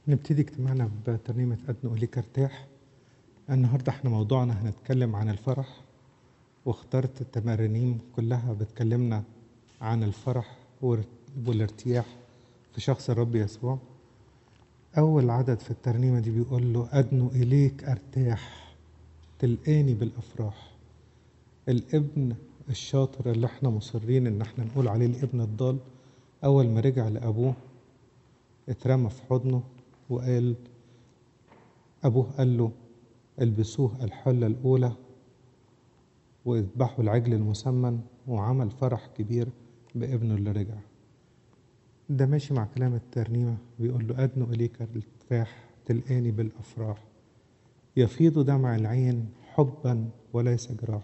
نبتدي اجتماعنا بترنيمة أدنو إليك ارتاح النهاردة احنا موضوعنا هنتكلم عن الفرح واخترت التمارين كلها بتكلمنا عن الفرح والارتياح في شخص الرب يسوع أول عدد في الترنيمة دي بيقول له أدنو إليك أرتاح تلقاني بالأفراح الابن الشاطر اللي احنا مصرين ان احنا نقول عليه الابن الضال أول ما رجع لأبوه اترمى في حضنه وقال أبوه قال له البسوه الحلة الأولى واذبحوا العجل المسمن وعمل فرح كبير بابنه اللي رجع ده ماشي مع كلام الترنيمة بيقول له أدنو إليك الارتفاح تلقاني بالأفراح يفيض دمع العين حبا وليس جراح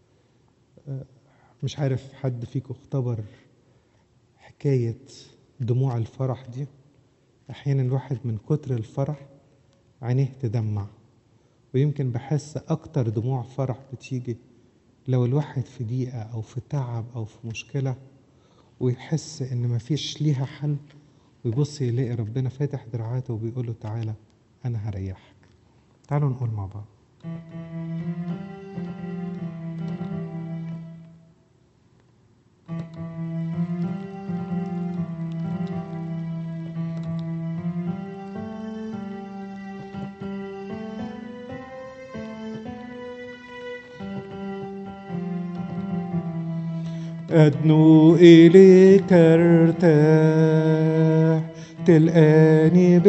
مش عارف حد فيكم اختبر حكاية دموع الفرح دي أحيانا الواحد من كتر الفرح عينيه تدمع ويمكن بحس أكتر دموع فرح بتيجي لو الواحد في ضيقة أو في تعب أو في مشكلة ويحس إن مفيش ليها حل ويبص يلاقي ربنا فاتح دراعاته وبيقول له تعالى أنا هريحك تعالوا نقول مع بعض أدنو إليك ارتاح تلقاني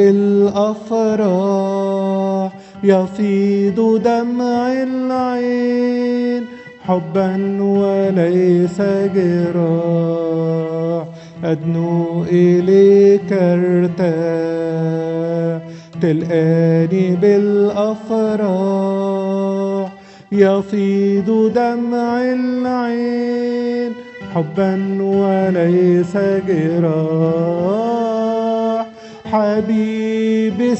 بالأفراح يفيض دمع العين حبا وليس جراح أدنو إليك ارتاح تلقاني بالأفراح يفيض دمع العين حبا وليس جراح حبيبي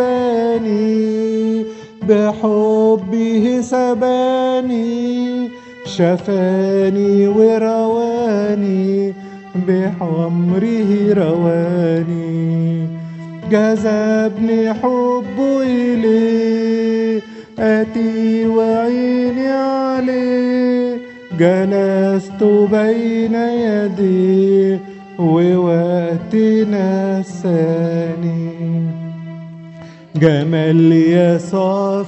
سباني بحبه سباني شفاني ورواني بحمره رواني جذبني حبه إليه أتي وعيني عليه جلست بين يديه ووقت نساني جمال يسوع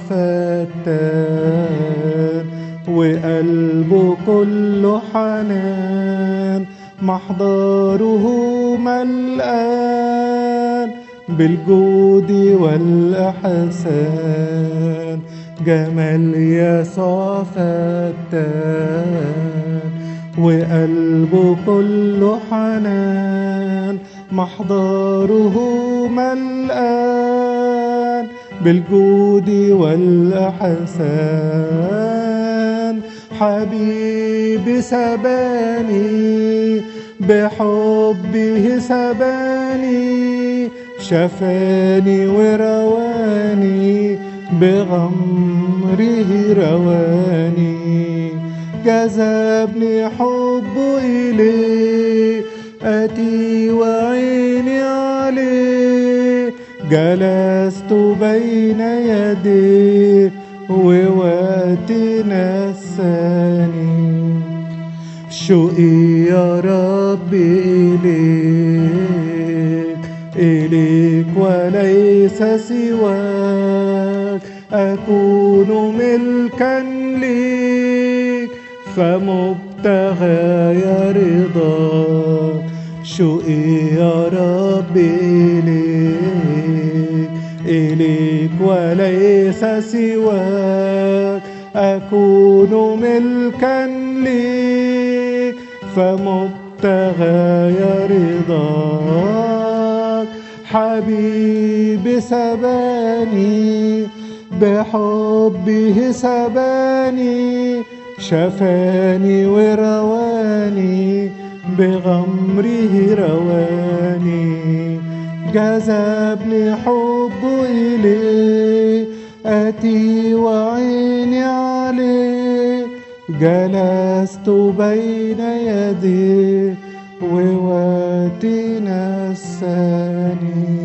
فتان وقلبه كله حنان محضره ملآن بالجود والإحسان جمال يسوع فتان وقلبه كله حنان محضره ملآن بالجود والإحسان حبيبي سباني بحبه سباني شفاني ورواني بغمره رواني جذبني حبه إليه أتي وعيني عليه جلست بين يديه ووقت نساني شوقي يا رب إليك إليك وليس سواك أكون ملكا ليك فمبتغى رضاك شوقي يا رب إليك إليك وليس سواك أكون ملكا ليك فمبتغى رضاك حبيبي سباني بحبه سباني شفاني ورواني بغمره رواني جذبني حبه إليه أتي وعيني عليه جلست بين يديه ووقت نساني